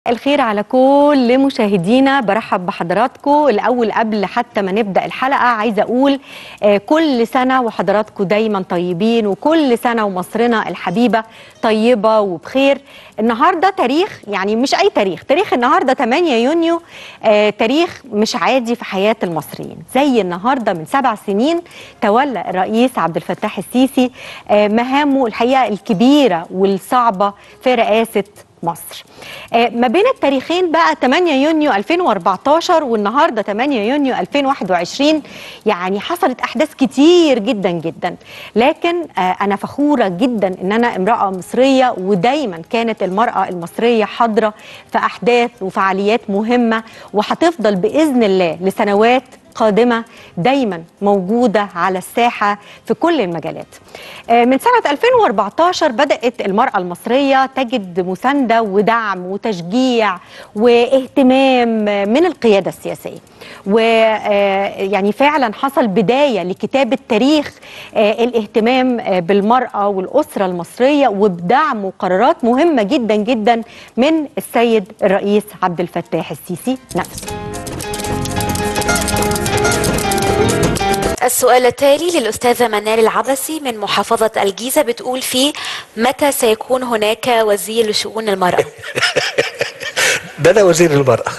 الخير على كل مشاهدينا برحب بحضراتكم الاول قبل حتى ما نبدا الحلقه عايزه اقول آه، كل سنه وحضراتكم دايما طيبين وكل سنه ومصرنا الحبيبه طيبه وبخير النهارده تاريخ يعني مش اي تاريخ تاريخ النهارده 8 يونيو آه، تاريخ مش عادي في حياه المصريين زي النهارده من سبع سنين تولى الرئيس عبد الفتاح السيسي آه، مهامه الحقيقه الكبيره والصعبه في رئاسه مصر آه، ما بين التاريخين بقى 8 يونيو 2014 والنهارده 8 يونيو 2021 يعني حصلت احداث كتير جدا جدا لكن آه، انا فخوره جدا ان انا امراه مصريه ودايما كانت المراه المصريه حاضره في احداث وفعاليات مهمه وهتفضل باذن الله لسنوات قادمة دايما موجودة على الساحة في كل المجالات آه، من سنة 2014 بدأت المرأة المصرية تجد مساندة ودعم وتشجيع واهتمام من القيادة السياسية ويعني فعلا حصل بداية لكتابة تاريخ آه، الاهتمام آه، بالمرأة والأسرة المصرية وبدعم وقرارات مهمة جدا جدا من السيد الرئيس عبد الفتاح السيسي نفسه السؤال التالي للأستاذة منال العبسي من محافظة الجيزة بتقول فيه متى سيكون هناك وزير لشؤون المرأة؟ ده انا وزير المرأة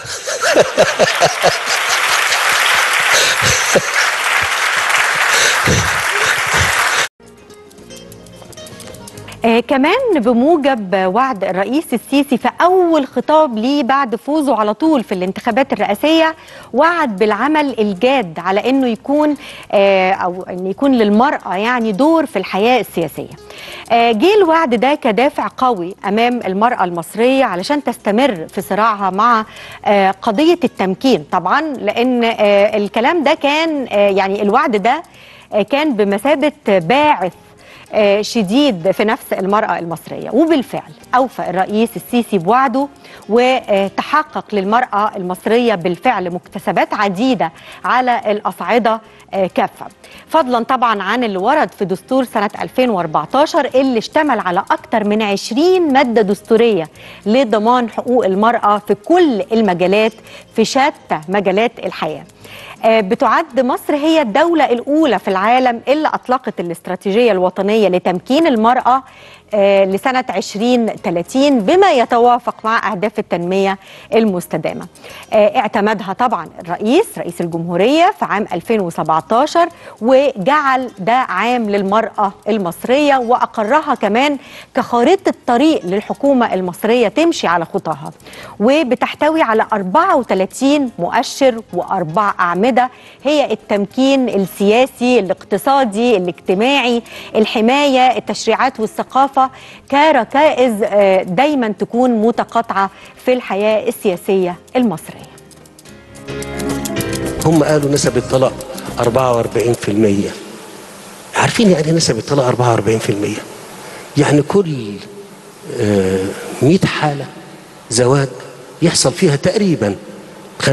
آه كمان بموجب وعد الرئيس السيسي في أول خطاب ليه بعد فوزه على طول في الانتخابات الرئاسية وعد بالعمل الجاد على أنه يكون آه أو أن يكون للمرأة يعني دور في الحياة السياسية آه جه الوعد ده كدافع قوي أمام المرأة المصرية علشان تستمر في صراعها مع آه قضية التمكين طبعا لأن آه الكلام ده كان آه يعني الوعد ده آه كان بمثابة باعث آه، شديد في نفس المرأة المصرية وبالفعل أوفى الرئيس السيسي بوعده وتحقق للمرأة المصرية بالفعل مكتسبات عديدة على الأصعدة آه، كافة فضلا طبعا عن اللي ورد في دستور سنة 2014 اللي اشتمل على أكثر من 20 مادة دستورية لضمان حقوق المرأة في كل المجالات في شتى مجالات الحياة آه، بتعد مصر هي الدولة الأولى في العالم اللي أطلقت الاستراتيجية الوطنية لتمكين المرأة آه، لسنة 2030 بما يتوافق مع أهداف التنمية المستدامة آه، اعتمدها طبعا الرئيس رئيس الجمهورية في عام 2017 وجعل ده عام للمرأة المصرية وأقرها كمان كخارطة طريق للحكومة المصرية تمشي على خطاها وبتحتوي على 34 مؤشر وأربع أعمدة هي التمكين السياسي الاقتصادي الاجتماعي الحماية التشريعات والثقافة كركائز آه، دايما تكون متقاطعة في الحياة السياسية المصرية هم قالوا نسب الطلاق 44% عارفين يعني إيه نسب الطلاق 44% يعني كل آه، 100 حالة زواج يحصل فيها تقريبا 50%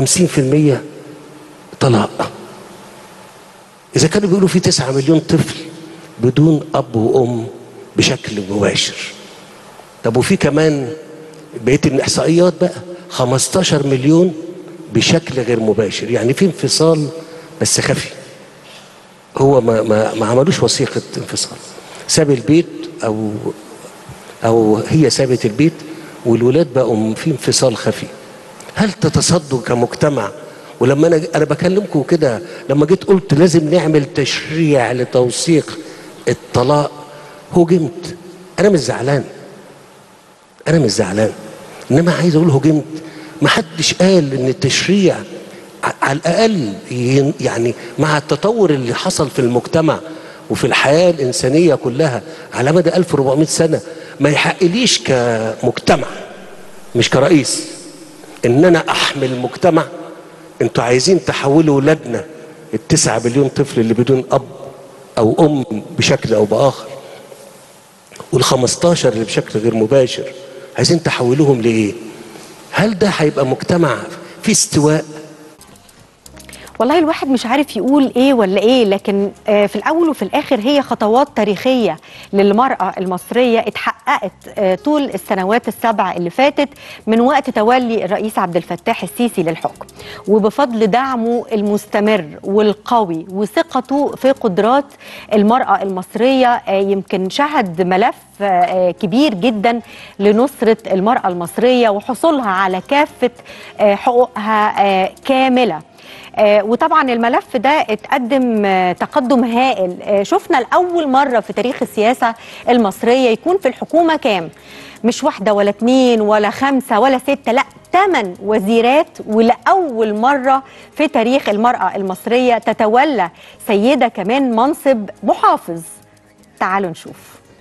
طلاق إذا كانوا بيقولوا في 9 مليون طفل بدون أب وأم بشكل مباشر طب وفي كمان بقيه الاحصائيات بقى 15 مليون بشكل غير مباشر يعني في انفصال بس خفي هو ما ما, ما عملوش وثيقه انفصال ساب البيت او او هي سابت البيت والولاد بقوا في انفصال خفي هل تتصدوا كمجتمع ولما انا انا بكلمكم كده لما جيت قلت لازم نعمل تشريع لتوثيق الطلاق هجمت انا مش زعلان انا مش زعلان انما عايز اقول هجمت ما حدش قال ان التشريع ع- على الاقل ين- يعني مع التطور اللي حصل في المجتمع وفي الحياه الانسانيه كلها على مدى 1400 سنه ما يحقليش كمجتمع مش كرئيس ان انا احمل مجتمع انتوا عايزين تحولوا ولادنا التسعة مليون طفل اللي بدون اب او ام بشكل او باخر وال15 اللي بشكل غير مباشر عايزين تحولوهم لايه هل ده هيبقى مجتمع فيه استواء والله الواحد مش عارف يقول ايه ولا ايه لكن آه، في الاول وفي الاخر هي خطوات تاريخيه للمراه المصريه اتحققت آه، طول السنوات السبع اللي فاتت من وقت تولي الرئيس عبد الفتاح السيسي للحكم وبفضل دعمه المستمر والقوي وثقته في قدرات المراه المصريه آه، يمكن شهد ملف آه، كبير جدا لنصره المراه المصريه وحصولها على كافه آه، حقوقها آه، كامله آه، وطبعا الملف ده اتقدم آه، تقدم هائل آه، شفنا لأول مرة في تاريخ السياسة المصرية يكون في الحكومة كام مش واحدة ولا اتنين ولا خمسة ولا ستة لا ثمان وزيرات ولأول مرة في تاريخ المرأة المصرية تتولى سيدة كمان منصب محافظ تعالوا نشوف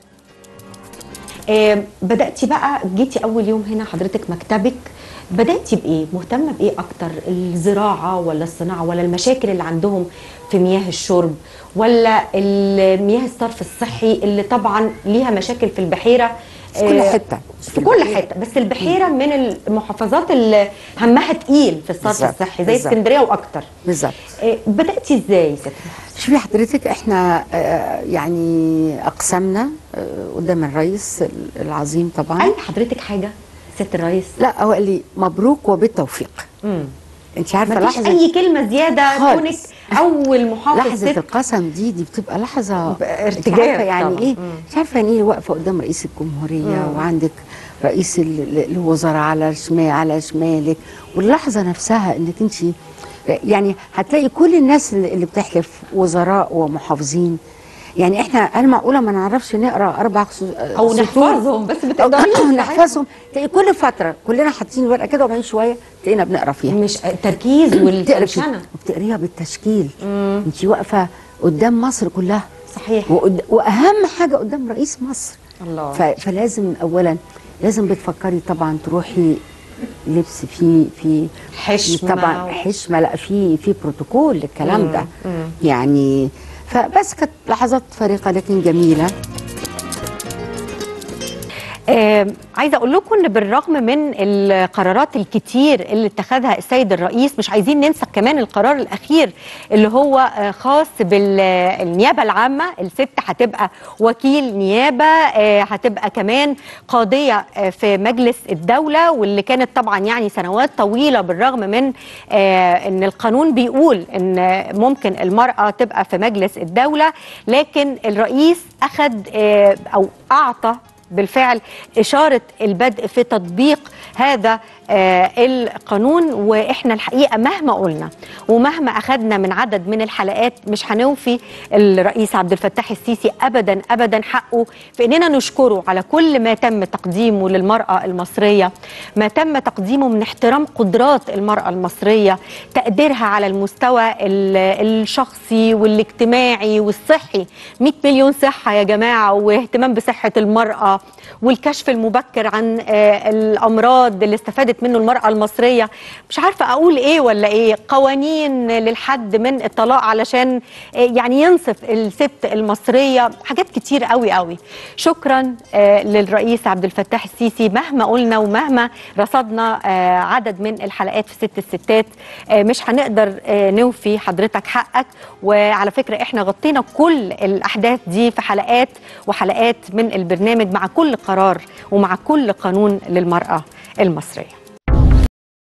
آه، بدأتي بقى جيتي أول يوم هنا حضرتك مكتبك بدأتي بإيه؟ مهتمة بإيه أكتر؟ الزراعة ولا الصناعة ولا المشاكل اللي عندهم في مياه الشرب ولا مياه الصرف الصحي اللي طبعا ليها مشاكل في البحيرة في كل آه، حتة. في كل حتة بس البحيرة من المحافظات اللي همها تقيل في الصرف بالظبط، الصحي زي بالظبط. اسكندرية وأكتر بالظبط آه، بدأتي إزاي ست؟ شوفي حضرتك احنا آه، يعني اقسمنا آه، قدام الرئيس العظيم طبعا قال حضرتك حاجة ست الرئيس؟ لا هو قال لي مبروك وبالتوفيق مم. انت عارفه مفيش لحظه اي كلمه زياده خالص. كونك اول محافظ لحظه ست القسم دي دي بتبقى لحظه ارتجاج انت عارفه يعني طبعاً. ايه مم. مش عارفه يعني ايه واقفه قدام رئيس الجمهوريه وعندك رئيس ال- ال- الوزراء على شمال على شمالك واللحظه نفسها انك انت يعني هتلاقي كل الناس اللي اللي بتحلف وزراء ومحافظين يعني احنا هل معقوله ما نعرفش نقرا اربع خصو- او سطور؟ نحفظهم بس أو بتقدريش نحفظهم تلاقي كل فتره كلنا حاطين ورقه كده وبعدين شويه تلاقينا بنقرا فيها مش تركيز بتقرا والتنشنه وبتقريها بالتشكيل انت واقفه قدام مصر كلها صحيح وقد... واهم حاجه قدام رئيس مصر الله ف... فلازم اولا لازم بتفكري طبعا تروحي لبس فيه في حشمة طبعا و- حشمه لا في في بروتوكول للكلام ده يعني فبس كانت لحظات فارقه لكن جميله آه عايزه اقول لكم ان بالرغم من القرارات الكتير اللي اتخذها السيد الرئيس مش عايزين ننسى كمان القرار الاخير اللي هو آه خاص بالنيابه العامه الست هتبقى وكيل نيابه آه هتبقى كمان قاضيه آه في مجلس الدوله واللي كانت طبعا يعني سنوات طويله بالرغم من آه ان القانون بيقول ان ممكن المراه تبقى في مجلس الدوله لكن الرئيس اخذ آه او اعطى بالفعل إشارة البدء في تطبيق هذا آه القانون وإحنا الحقيقة مهما قلنا ومهما أخذنا من عدد من الحلقات مش هنوفي الرئيس عبد الفتاح السيسي أبدا أبدا حقه في إننا نشكره على كل ما تم تقديمه للمرأة المصرية ما تم تقديمه من احترام قدرات المرأة المصرية تقديرها على المستوى ال- الشخصي والاجتماعي والصحي 100 مليون صحة يا جماعة واهتمام بصحة المرأة والكشف المبكر عن آه، الأمراض اللي استفادت منه المرأة المصرية مش عارفة أقول إيه ولا إيه قوانين للحد من الطلاق علشان آه، يعني ينصف الست المصرية حاجات كتير قوي قوي شكرا آه، للرئيس عبد الفتاح السيسي مهما قلنا ومهما رصدنا آه، عدد من الحلقات في ست الستات آه، مش هنقدر آه، نوفي حضرتك حقك وعلى فكرة احنا غطينا كل الأحداث دي في حلقات وحلقات من البرنامج مع كل قرار ومع كل قانون للمرأة المصرية